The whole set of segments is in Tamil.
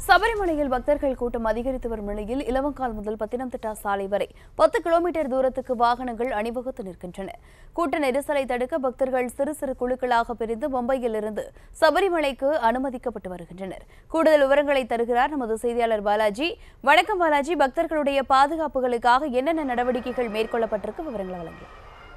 சபரிமலையில் பக்தர்கள் கூட்டம் அதிகரித்து வரும் நிலையில் இலவங்கால் முதல் பத்தினம்திட்டா சாலை வரை பத்து கிலோமீட்டர் தூரத்துக்கு வாகனங்கள் அணிவகுத்து நிற்கின்றன கூட்ட நெரிசலை தடுக்க பக்தர்கள் சிறு சிறு குழுக்களாக பிரிந்து மும்பையிலிருந்து சபரிமலைக்கு அனுமதிக்கப்பட்டு வருகின்றனர் கூடுதல் விவரங்களை தருகிறார் நமது செய்தியாளர் பாலாஜி வணக்கம் பாலாஜி பக்தர்களுடைய பாதுகாப்புகளுக்காக என்னென்ன நடவடிக்கைகள் மேற்கொள்ளப்பட்டிருக்கு விவரங்களை வழங்க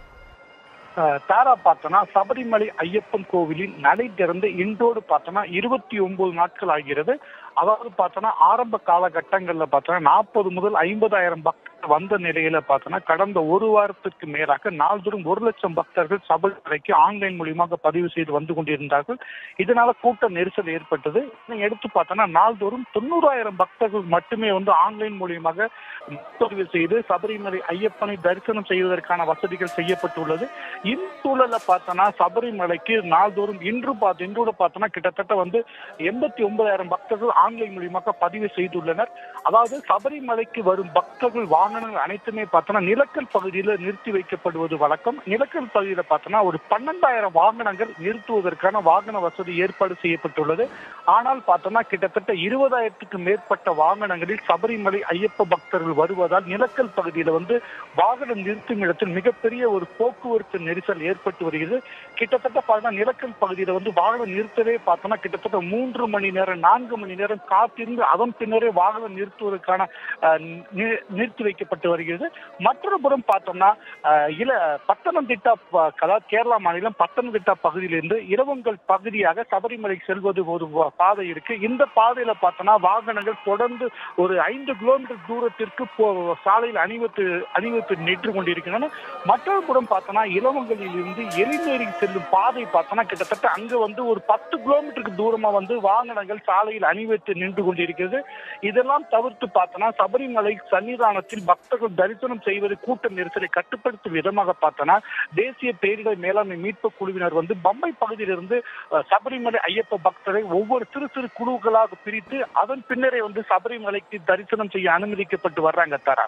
அஹ் தாரா பார்த்தோன்னா சபரிமலை ஐயப்பன் கோவிலின் நடை திறந்து இன்றோடு பார்த்தோன்னா இருபத்தி ஒன்பது நாட்கள் ஆகிறது அதாவது பார்த்தோன்னா ஆரம்ப காலகட்டங்கள்ல பார்த்தோன்னா நாற்பது முதல் ஐம்பதாயிரம் பக்தர்கள் வந்த நிலையில பார்த்தோன்னா கடந்த ஒரு வாரத்திற்கு மேலாக நாள்தோறும் ஒரு லட்சம் பக்தர்கள் சபரிமலைக்கு ஆன்லைன் மூலியமாக பதிவு செய்து வந்து கொண்டிருந்தார்கள் இதனால கூட்ட நெரிசல் ஏற்பட்டது இதை எடுத்து பார்த்தோன்னா நாள்தோறும் தொண்ணூறாயிரம் பக்தர்கள் மட்டுமே வந்து ஆன்லைன் மூலியமாக முன்பதிவு செய்து சபரிமலை ஐயப்பனை தரிசனம் செய்வதற்கான வசதிகள் செய்யப்பட்டுள்ளது இந்த சூழல்ல பார்த்தோன்னா சபரிமலைக்கு நாள்தோறும் இன்று பார்த்து இன்றோட பார்த்தோன்னா கிட்டத்தட்ட வந்து எண்பத்தி ஒன்பதாயிரம் பக்தர்கள் ஆன்லைன் மூலியமாக பதிவு செய்துள்ளனர் அதாவது சபரிமலைக்கு வரும் பக்தர்கள் வாகனங்கள் அனைத்துமே பார்த்தோன்னா நிலக்கல் பகுதியில் நிறுத்தி வைக்கப்படுவது வழக்கம் நிலக்கல் பகுதியில பார்த்தோன்னா ஒரு பன்னெண்டாயிரம் வாகனங்கள் நிறுத்துவதற்கான வாகன வசதி ஏற்பாடு செய்யப்பட்டுள்ளது ஆனால் பார்த்தோன்னா கிட்டத்தட்ட இருபதாயிரத்துக்கு மேற்பட்ட வாகனங்களில் சபரிமலை ஐயப்ப பக்தர்கள் வருவதால் நிலக்கல் பகுதியில வந்து வாகனம் நிறுத்தும் இடத்தில் மிகப்பெரிய ஒரு போக்குவரத்து நெரிசல் ஏற்பட்டு வருகிறது கிட்டத்தட்ட பார்த்தா நிலக்கல் பகுதியில வந்து வாகனம் நிறுத்தவே பார்த்தோம்னா கிட்டத்தட்ட மூன்று மணி நேரம் நான்கு மணி நேரம் காத்திருந்து அதன் பின்னரே வாகனம் நிறுத்துவதற்கான அஹ், நி- நிறுத்தி வைக்கப்பட்டு வருகிறது மற்றொரு புறம் பார்த்தோம்னா அஹ், இல பத்தனம்திட்டா ப- அதாவது கேரளா மாநிலம் பத்தனம்திட்டா பகுதியிலிருந்து இரவங்கல் பகுதியாக சபரிமலை செல்வது ஒரு வ- பாதை இருக்கு இந்த பாதையில பார்த்தோம்னா வாகனங்கள் தொடர்ந்து ஒரு ஐந்து கிலோமீட்டர் தூரத்திற்கு போ- சாலையில் அணிவத்து அணிவத்து நின்று கொண்டிருக்கின்றன மற்றொரு புறம் பார்த்தோம்னா இளவங்கலில் இருந்து எரிநேரி செல்லும் பாதை பார்த்தோம்னா கிட்டத்தட்ட அங்க வந்து ஒரு பத்து கிலோமீட்டருக்கு தூரமா வந்து வாகனங்கள் சாலையில் அணிவத்து நின்று கொண்டிருக்கிறது இதெல்லாம் தவிர்த்து பார்த்தோம்னா சபரிமலை சன்னிதானத்தில் பக்தர்கள் தரிசனம் செய்வது கூட்ட நெரிசலை கட்டுப்படுத்தும் விதமாக பார்த்தோம்னா தேசிய பேரிடர் மேலாண்மை மீட்பு குழுவினர் வந்து பம்பை பகுதியிலிருந்து அஹ், சபரிமலை ஐயப்ப பக்தரை ஒவ்வொரு சிறு சிறு குழுக்களாக பிரித்து அதன் பின்னரே வந்து சபரிமலைக்கு தரிசனம் செய்ய அனுமதிக்கப்பட்டு வர்றாங்க தாரா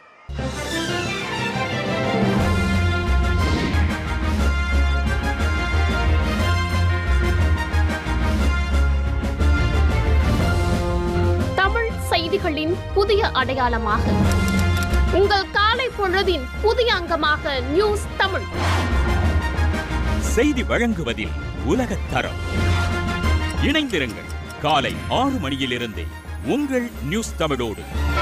தமிழ் செய்திகளின் புதிய அடையாளமாக உங்கள் காலை பொழுதின் புதிய அங்கமாக நியூஸ் தமிழ் செய்தி வழங்குவதில் உலகத் தரம் இணைந்திருங்கள் காலை ஆறு மணியிலிருந்தே உங்கள் நியூஸ் தமிழோடு